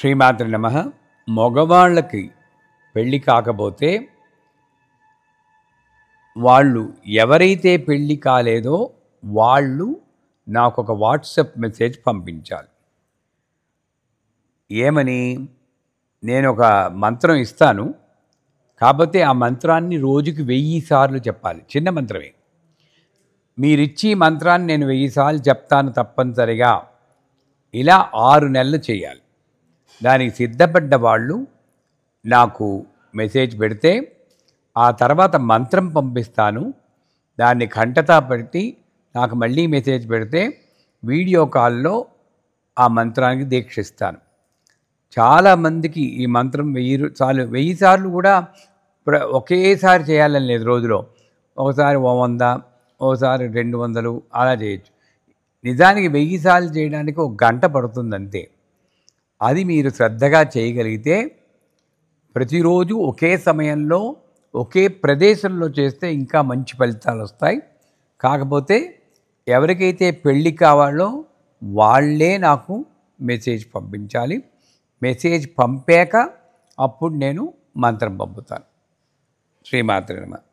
శ్రీమాతృ నమ మగవాళ్ళకి పెళ్ళి కాకపోతే వాళ్ళు ఎవరైతే పెళ్ళి కాలేదో వాళ్ళు నాకు ఒక వాట్సాప్ మెసేజ్ పంపించాలి ఏమని నేను ఒక మంత్రం ఇస్తాను కాకపోతే ఆ మంత్రాన్ని రోజుకి వెయ్యి సార్లు చెప్పాలి చిన్న మంత్రమే మీరిచ్చి ఈ మంత్రాన్ని నేను వెయ్యి సార్లు చెప్తాను తప్పనిసరిగా ఇలా ఆరు నెలలు చేయాలి దానికి సిద్ధపడ్డ వాళ్ళు నాకు మెసేజ్ పెడితే ఆ తర్వాత మంత్రం పంపిస్తాను దాన్ని కంటతా పెట్టి నాకు మళ్ళీ మెసేజ్ పెడితే వీడియో కాల్లో ఆ మంత్రానికి దీక్షిస్తాను చాలామందికి ఈ మంత్రం వెయ్యి రూ- సార్లు వెయ్యి సార్లు కూడా ప్ర- ఒకేసారి చేయాలని లేదు రోజులో ఒకసారి ఓ వంద ఓసారి రెండు వందలు అలా చేయొచ్చు నిజానికి వెయ్యి సార్లు చేయడానికి ఒక గంట పడుతుంది అంతే అది మీరు శ్రద్ధగా చేయగలిగితే ప్రతిరోజు ఒకే సమయంలో ఒకే ప్రదేశంలో చేస్తే ఇంకా మంచి ఫలితాలు వస్తాయి కాకపోతే ఎవరికైతే పెళ్ళి కావాలో వాళ్ళే నాకు మెసేజ్ పంపించాలి మెసేజ్ పంపాక అప్పుడు నేను మంత్రం పంపుతాను శ్రీమాత్రి నమ